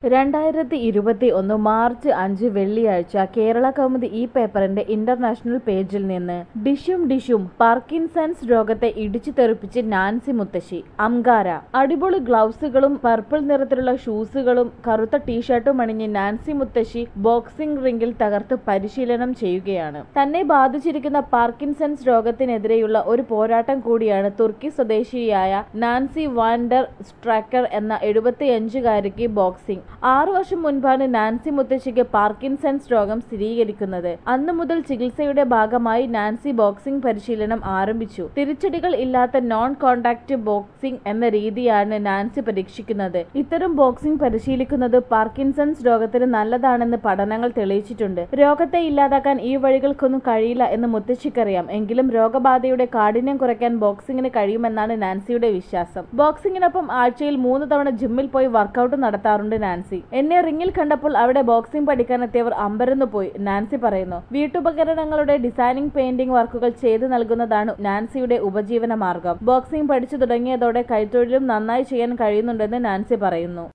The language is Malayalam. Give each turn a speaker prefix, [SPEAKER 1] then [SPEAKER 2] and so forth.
[SPEAKER 1] രണ്ടായിരത്തി ഇരുപത്തി ഒന്ന് മാർച്ച് അഞ്ച് വെള്ളിയാഴ്ച കേരള കൗമുദി ഈ പേപ്പറിന്റെ ഇന്റർനാഷണൽ പേജിൽ നിന്ന് ഡിഷും ഡിഷും പാർക്കിൻസൺസ് രോഗത്തെ ഇടിച്ചു തെറിപ്പിച്ച് നാൻസി മുത്തശ്ശി അംഗാര അടിപൊളി ഗ്ലൗസുകളും പർപ്പിൾ നിറത്തിലുള്ള ഷൂസുകളും കറുത്ത ടീഷർട്ടും അണിഞ്ഞ് നാൻസി മുത്തശ്ശി ബോക്സിംഗ് റിംഗിൽ തകർത്ത് പരിശീലനം ചെയ്യുകയാണ് തന്നെ ബാധിച്ചിരിക്കുന്ന പാർക്കിൻസൺസ് രോഗത്തിനെതിരെയുള്ള ഒരു പോരാട്ടം കൂടിയാണ് തുർക്കി സ്വദേശിയായ നാൻസി വാൻഡർ സ്ട്രാക്കർ എന്ന എഴുപത്തിയഞ്ചുകാരിക്ക് ബോക്സിംഗ് ആറു വർഷം മുൻപാണ് നാൻസി മുത്തശ്ശിക്ക് പാർക്കിൻസൺസ് രോഗം സ്ഥിരീകരിക്കുന്നത് അന്നു മുതൽ ചികിത്സയുടെ ഭാഗമായി നാൻസി ബോക്സിംഗ് പരിശീലനം ആരംഭിച്ചു തിരിച്ചടികൾ ഇല്ലാത്ത നോൺ കോണ്ടാക്ട് ബോക്സിംഗ് എന്ന രീതിയാണ് നാൻസി പരീക്ഷിക്കുന്നത് ഇത്തരം ബോക്സിംഗ് പരിശീലിക്കുന്നത് പാർക്കിൻസൺസ് രോഗത്തിന് നല്ലതാണെന്ന് പഠനങ്ങൾ തെളിയിച്ചിട്ടുണ്ട് രോഗത്തെ ഇല്ലാതാക്കാൻ ഈ വഴികൾക്കൊന്നും കഴിയില്ല എന്ന് മുത്തശ്ശിക്കറിയാം എങ്കിലും രോഗബാധയുടെ കാഠിന്യം കുറയ്ക്കാൻ ബോക്സിംഗിന് കഴിയുമെന്നാണ് നാൻസിയുടെ വിശ്വാസം ബോക്സിംഗിനൊപ്പം ആഴ്ചയിൽ മൂന്ന് തവണ ജിമ്മിൽ പോയി വർക്കൗട്ട് നടത്താറുണ്ട് നാൻസി എന്നെ റിങ്ങിൽ കണ്ടപ്പോൾ അവിടെ ബോക്സിംഗ് പഠിക്കാനെത്തിയവർ അമ്പരന്നു പോയി നാൻസി പറയുന്നു വീട്ടുപകരണങ്ങളുടെ ഡിസൈനിങ് പെയിന്റിംഗ് വർക്കുകൾ ചെയ്തു നൽകുന്നതാണ് നാൻസിയുടെ ഉപജീവന മാർഗം ബോക്സിംഗ് പഠിച്ചു തുടങ്ങിയതോടെ കൈത്തൊഴിലും നന്നായി ചെയ്യാൻ കഴിയുന്നുണ്ടെന്ന് നാൻസി പറയുന്നു